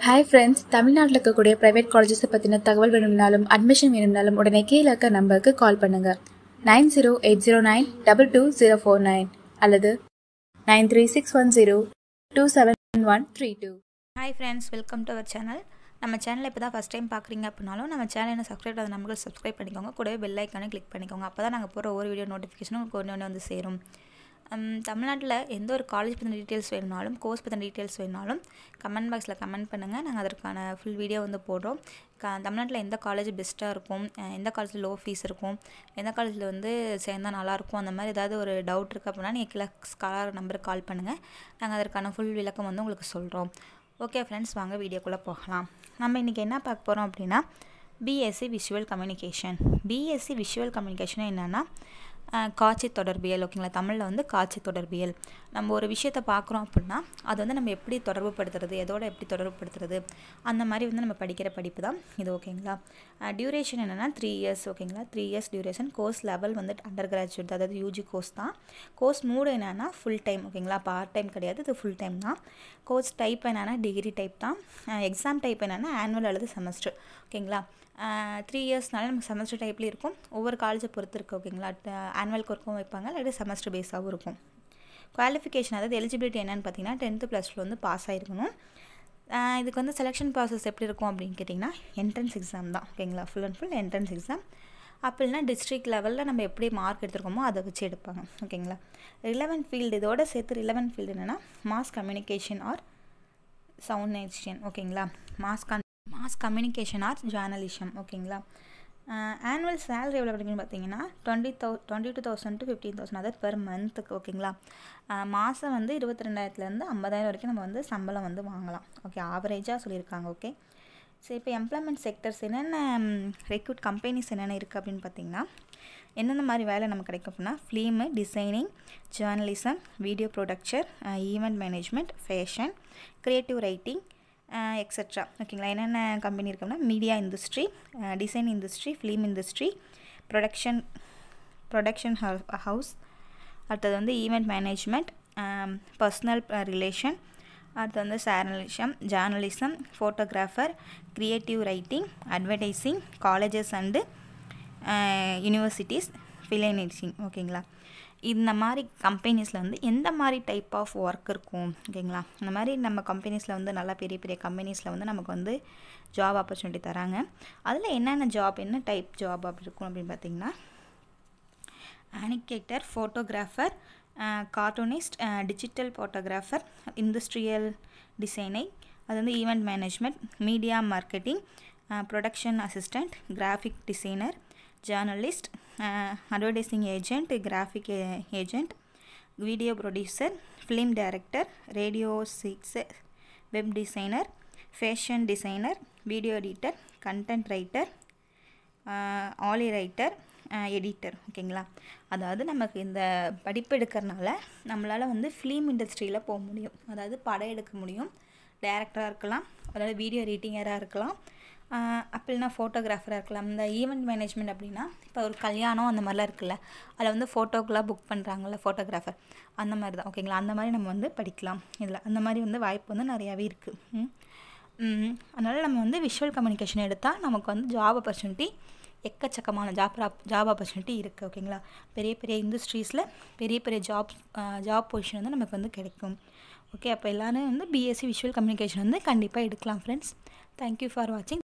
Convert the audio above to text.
hi friends தமிழ்நாட்டில் இருக்கக்கூடிய private காலேஜஸை பற்றின தகவல் வேணும்னாலும் அட்மிஷன் வேணும்னாலும் உடனே கீழே இருக்க நம்பருக்கு கால் பண்ணுங்க nine zero eight zero nine double two zero four nine அல்லது nine three six one zero two seven one three two hi friends welcome to our channel நம்ம சேனலை இப்போ தான் ஃபஸ்ட் டைம் பார்க்குறீங்க அப்படின்னாலும் நம்ம சேனலை சப்ஸ்கிரைப் ஆகாத நம்பர்கள் சப்ஸ்கிரைப் பண்ணிக்கோங்க கூடவே பெல் ஐக்கானே கிளிக் பண்ணிக்கோங்க அப்போ தான் நாங்கள் போகிற ஒவ்வொரு வீடியோ நோட்டிஃபிகேஷனும் உங்களுக்கு ஒன்று ஒன்று வந்து சேரும் ஹம், தமிழ்நாட்டில் எந்த ஒரு காலேஜ் பற்றின டீட்டெயில்ஸ் வேணுனாலும் கோர்ஸ் பற்றின டீட்டெயில்ஸ் வேணுனாலும் கமெண்ட் பாக்ஸில் கமெண்ட் பண்ணுங்கள் நாங்கள் அதற்கான ஃபுல் வீடியோ வந்து போடுறோம் க தமிழ்நாட்டில் எந்த காலேஜ் பெஸ்ட்டாக இருக்கும் அஹ் எந்த காலேஜில் லோ ஃபீஸ் இருக்கும் எந்த காலேஜில் வந்து சேர்ந்தா நல்லாயிருக்கும் அந்த மாதிரி ஏதாவது ஒரு டவுட் இருக்குது அப்படின்னா நீங்கள் கீழே ஸ்காலர் நம்பருக்கு கால் பண்ணுங்கள் நாங்கள் அதற்கான ஃபுல் விளக்கம் வந்து உங்களுக்கு சொல்கிறோம் ஓகே ஃப்ரெண்ட்ஸ் வாங்க வீடியோக்குள்ளே போகலாம் நம்ம இன்றைக்கி என்ன பார்க்க போகிறோம் அப்படின்னா BSc visual communication BSc visual communication என்னென்னா காட்சி தொடர்பியல் ஓகேங்களா தமிழில் வந்து காட்சி தொடர்பியல் நம்ம ஒரு விஷயத்தை பார்க்குறோம் அப்படின்னா அது வந்து நம்ம எப்படி தொடர்பு படுத்துறது எதோட எப்படி தொடர்பு படுத்துறது அந்த மாதிரி வந்து நம்ம படிக்கிற படிப்பு தான் இது ஓகேங்களா டியூரேஷன் என்னென்னா த்ரீ இயர்ஸ் ஓகேங்களா three years duration course level வந்து அண்டர் கிராஜுவேட் அதாவது யூஜி கோர்ஸ் தான் கோர்ஸ் மூடு என்னென்னா ஃபுல் டைம் ஓகேங்களா பார்ட் டைம் கிடையாது இது ஃபுல் டைம் தான் கோர்ஸ் டைப் என்னென்னா டிகிரி டைப் தான் எக்ஸாம் டைப் என்னென்னா ஆனுவல் அல்லது செமஸ்டர் ஓகேங்களா த்ரீ இயர்ஸ்னால நமக்கு செமஸ்டர் டைப்லேயும் இருக்கும் ஒவ்வொரு காலேஜை பொறுத்து இருக்குது ஓகேங்களா ஆனுவல் ஒர்க்கும் வைப்பாங்க இல்லாட்டி செமஸ்டர் பேஸாகவும் இருக்கும் குவாலிஃபிகேஷன் அதாவது எலிஜிபிலிட்டி என்னென்னு பார்த்தீங்கன்னா டென்த்து ப்ளஸ் டூ வந்து பாஸ் ஆகிருக்கணும் ஆஹ் இதுக்கு வந்து செலெக்ஷன் ப்ராசஸ் எப்படி இருக்கும் அப்படின்னு கேட்டிங்கன்னா என்ட்ரன்ஸ் எக்ஸாம் தான் ஓகேங்களா full and full entrance exam அப்போ இல்லைனா டிஸ்ட்ரிக்ட் லெவலில் நம்ம எப்படி மார்க் எடுத்திருக்கோமோ அதை வச்சு எடுப்பாங்க ஓகேங்களா ரிலவெண்ட் ஃபீல்டு இதோட சேர்த்து ரிலவெண்ட் ஃபீல்டு என்னென்னா மாஸ் கம்யூனிகேஷன் ஆர் சவுண்டேஷன் ஓகேங்களா மாஸ் கன் மாஸ் கம்யூனிகேஷன் ஆர் ஜேர்னலிசம் ஓகேங்களா ஆனுவல் சேலரி எவ்வளோ கிடைக்குன்னு பார்த்தீங்கன்னா டுவெண்ட்டி தௌ twenty two thousand to fifteen thousand அதாவது பெர் மந்த்துக்கு ஓகேங்களா மாதம் வந்து இருபத்தி ரெண்டாயிரத்துலேருந்து ஐம்பதாயிரம் வரைக்கும் நம்ம வந்து சம்பளம் வந்து வாங்கலாம் ஓகே ஆவரேஜாக சொல்லியிருக்காங்க ஓகே சரி இப்போ எம்ப்ளாய்மெண்ட் செக்டர்ஸ் என்னென்ன ரெக்ரூட் கம்பெனிஸ் என்னென்ன இருக்குது அப்படின்னு பார்த்தீங்கன்னா எந்தெந்த மாதிரி வேலை நமக்கு கிடைக்கும் அப்படின்னா film designing journalism video production event management fashion creative writing extra ஓகேங்களா என்னென்ன கம்பெனி இருக்குன்னா media industry design industry film industry production production house அடுத்தது வந்து ஈவெண்ட் மேனேஜ்மெண்ட் பர்சனல் ரிலேஷன் அடுத்து வந்து சேனலிசம் journalism photographer creative writing advertising colleges and universities ஃபிலைனேசிங் ஓகேங்களா இந்த மாதிரி கம்பெனிஸில் வந்து எந்த மாதிரி டைப் ஆஃப் ஒர்க் இருக்கும் ஓகேங்களா இந்த மாதிரி நம்ம கம்பெனிஸில் வந்து நல்லா பெரிய பெரிய கம்பெனிஸில் வந்து நமக்கு வந்து ஜாப் ஆப்பர்ச்சுனிட்டி தராங்க அதில் என்னென்ன ஜாப் என்ன டைப் ஜாப் அப்படி இருக்கும் அப்படின்னு பார்த்தீங்கன்னா animator photographer cartoonist digital photographer industrial designing அது வந்து event management media marketing production assistant graphic designer journalist advertising agent graphic agent video producer film director radio six web designer fashion designer video editor content writer ஆலி writer editor ஓகேங்களா அதாவது நமக்கு இந்த படிப்பு எடுக்கிறனால நம்மளால் வந்து ஃபிலிம் இண்டஸ்ட்ரியில் போக முடியும் அதாவது படம் எடுக்க முடியும் டைரக்டராக இருக்கலாம் அதாவது வீடியோ எடிட்டிங்கராக இருக்கலாம் அப்படி இல்லைனா ஃபோட்டோகிராஃபராக இருக்கலாம் இந்த ஈவெண்ட் மேனேஜ்மெண்ட் அப்படின்னா இப்போ ஒரு கல்யாணம் அந்த மாதிரிலாம் இருக்குல்ல அதில் வந்து ஃபோட்டோக்கெலாம் புக் பண்ணுறாங்கல்ல ஃபோட்டோகிராஃபர் அந்த மாதிரி தான் ஓகேங்களா அந்த மாதிரி நம்ம வந்து படிக்கலாம் இதில் அந்த மாதிரி வந்து வாய்ப்பு வந்து நிறையாவே இருக்குது அதனால் நம்ம வந்து விஷுவல் கம்யூனிகேஷன் எடுத்தால் நமக்கு வந்து ஜாப் ஆப்பர்ச்சுனிட்டி எக்கச்சக்கமான ஜாப் ஜாப் ஆப்பர்ச்சுனிட்டி இருக்குது ஓகேங்களா பெரிய பெரிய இண்டஸ்ட்ரீஸில் பெரிய பெரிய ஜாப் ஜாப் பொசிஷன் வந்து நமக்கு வந்து கிடைக்கும் ஓகே அப்போ எல்லோரும் வந்து பிஎஸ்சி விஷுவல் கம்யூனிகேஷன் வந்து கண்டிப்பாக எடுக்கலாம் ஃப்ரெண்ட்ஸ் தேங்க்யூ ஃபார் வாட்சிங்